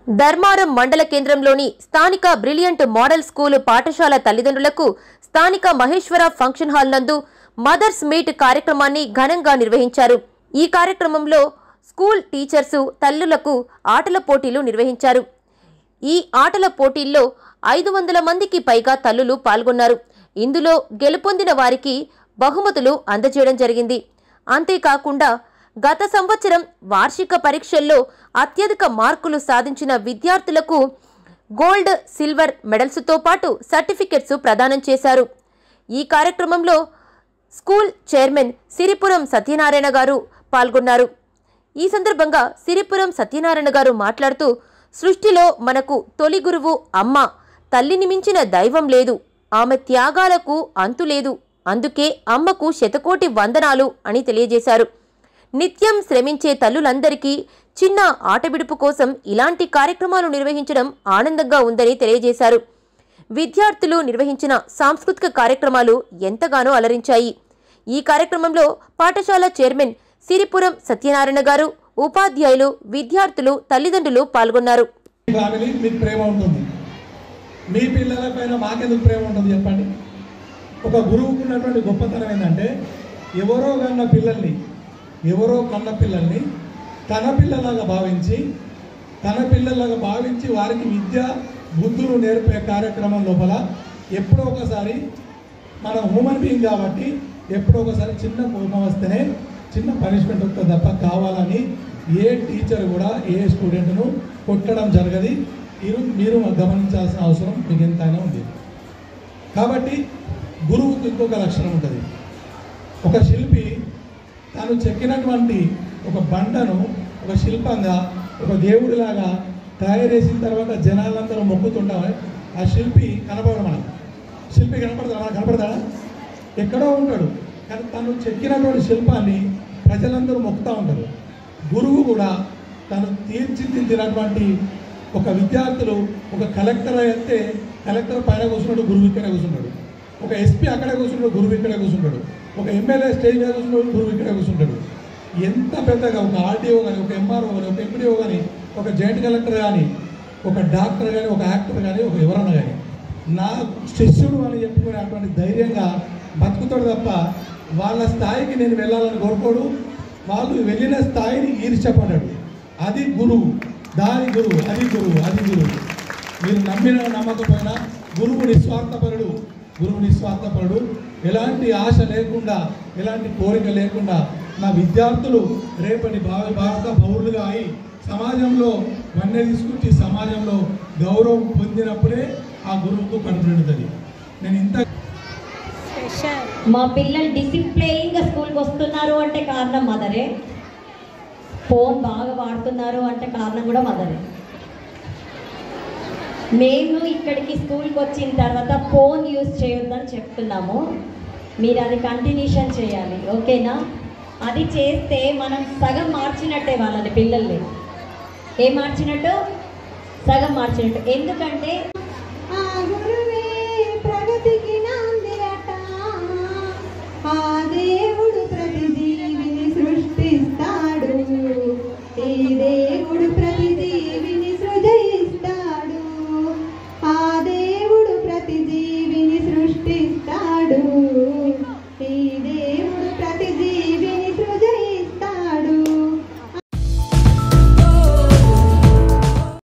ధర్మారం మండల కేంద్రంలోని స్థానిక బ్రిలియంట్ మోడల్ స్కూలు పాఠశాల తల్లిదండ్రులకు స్థానిక మహేశ్వర ఫంక్షన్ హాల్ నందు మదర్స్ మీట్ కార్యక్రమాన్ని ఘనంగా నిర్వహించారు ఈ కార్యక్రమంలో స్కూల్ టీచర్సు తల్లులకు ఆటల పోటీలు నిర్వహించారు ఈ ఆటల పోటీల్లో ఐదు వందల మందికి పైగా తల్లులు పాల్గొన్నారు ఇందులో గెలుపొందిన వారికి బహుమతులు అందజేయడం జరిగింది అంతేకాకుండా గత సంవత్సరం వార్షిక పరీక్షల్లో అత్యధిక మార్కులు సాధించిన విద్యార్థులకు గోల్డ్ సిల్వర్ మెడల్స్తో పాటు సర్టిఫికెట్స్ ప్రదానం చేశారు ఈ కార్యక్రమంలో స్కూల్ చైర్మన్ సిరిపురం సత్యనారాయణ గారు పాల్గొన్నారు ఈ సందర్భంగా సిరిపురం సత్యనారాయణ గారు మాట్లాడుతూ సృష్టిలో మనకు తొలి గురువు అమ్మ తల్లిని మించిన దైవం లేదు ఆమె త్యాగాలకు అంతు లేదు అందుకే అమ్మకు శతకోటి వందనాలు అని తెలియజేశారు నిత్యం శ్రమించే తల్లులందరికీ చిన్న ఆటవిడుపు కోసం ఇలాంటి కార్యక్రమాలు నిర్వహించడం ఆనందంగా ఉందని తెలియజేశారు విద్యార్థులు నిర్వహించిన సాంస్కృతిక కార్యక్రమాలు ఎంతగానో అలరించాయి ఈ కార్యక్రమంలో పాఠశాల చైర్మన్ సిరిపురం సత్యనారాయణ గారు ఉపాధ్యాయులు విద్యార్థులు తల్లిదండ్రులు పాల్గొన్నారు ఫ్యామిలీ మీకు ప్రేమ ఉంటుంది మీ పిల్లల పైన మాకెందుకు ప్రేమ ఉంటుంది చెప్పండి ఒక గురువుకు ఉన్నటువంటి గొప్పతనం ఏంటంటే ఎవరో కన్న పిల్లల్ని ఎవరో కన్న పిల్లల్ని తన పిల్లలాగా భావించి తన పిల్లలాగా భావించి వారికి విద్య బుద్ధులు నేర్పే కార్యక్రమం లోపల ఎప్పుడో ఒకసారి మన హ్యూమన్ బీయింగ్ కాబట్టి ఎప్పుడో ఒకసారి చిన్న కోపం వస్తేనే చిన్న పనిష్మెంట్ వస్తుంది తప్ప కావాలని ఏ టీచర్ కూడా ఏ స్టూడెంట్ను కొట్టడం జరగది మీరు మీరు గమనించాల్సిన అవసరం మీకు ఎంతైనా ఉంది కాబట్టి గురువుకి ఇంకొక లక్షణం ఉంటుంది ఒక శిల్పి తాను చెక్కినటువంటి ఒక బండను ఒక శిల్పంగా ఒక దేవుడిలాగా తయారు చేసిన తర్వాత జనాలందరూ మొక్కుతుంటారు ఆ శిల్పి కనపడడు మనకు శిల్పి కనపడతాడా మనకు కనపడతాడా ఎక్కడో ఉంటాడు కానీ తను చెక్కినటువంటి శిల్పాన్ని ప్రజలందరూ మొక్కుతూ ఉంటారు గురువు కూడా తను తీర్చిదిద్దినటువంటి ఒక విద్యార్థులు ఒక కలెక్టర్ అయితే కలెక్టర్ పైన కూర్చున్నాడు గురువు ఇక్కడ కూర్చున్నాడు ఒక ఎస్పీ అక్కడే కూర్చున్నాడు గురువు ఇక్కడ కూర్చుంటాడు ఒక ఎమ్మెల్యే స్టేజ్ మీద కూర్చున్నాడు గురువు ఇక్కడ కూర్చుంటాడు ఎంత పెద్దగా ఒక ఆర్డీఓ కానీ ఒక ఎంఆర్ఓ కానీ ఒక ఎంపీడీఓ కానీ ఒక జాయింట్ కలెక్టర్ కానీ ఒక డాక్టర్ కానీ ఒక యాక్టర్ కానీ ఒక ఎవరన్నా కానీ నా శిష్యుడు అని చెప్పుకునేటువంటి ధైర్యంగా బతుకుతాడు తప్ప వాళ్ళ స్థాయికి నేను వెళ్ళాలని కోరుకోడు వాళ్ళు వెళ్ళిన స్థాయిని ఈర్చపడ్డాడు అది గురువు దాని గురువు అది గురువు అది గురువు మీరు నమ్మిన నమ్మకపోయినా గురువు నిస్వార్థపరుడు గురువు నిస్వార్థపరుడు ఎలాంటి ఆశ లేకుండా ఎలాంటి కోరిక లేకుండా నా విద్యార్థులు రేపటి భావి భారత పౌరులుగా అయి సమాజంలో వన్నె తీసుకొచ్చి సమాజంలో గౌరవం పొందినప్పుడే ఆ గురువుకు కనుపడుతుంది నేను ఇంత మా పిల్లలు డిసిప్లైన్గా స్కూల్కి వస్తున్నారు అంటే కారణం మదరే ఫోన్ బాగా వాడుతున్నారు అంటే కారణం కూడా మదరే మేము ఇక్కడికి స్కూల్కి వచ్చిన తర్వాత ఫోన్ యూజ్ చేయొద్దని చెప్తున్నాము మీరు అది కంటిన్యూషన్ చేయాలి ఓకేనా అది చేస్తే మనం సగం మార్చినట్టే వాళ్ళని పిల్లల్ని ఏం మార్చినట్టు సగం మార్చినట్టు ఎందుకంటే ఆ గురువే ప్రగతికి నాందిరట ఆ దేవుడు ప్రతి జీవిని సృష్టిస్తాడు ఈ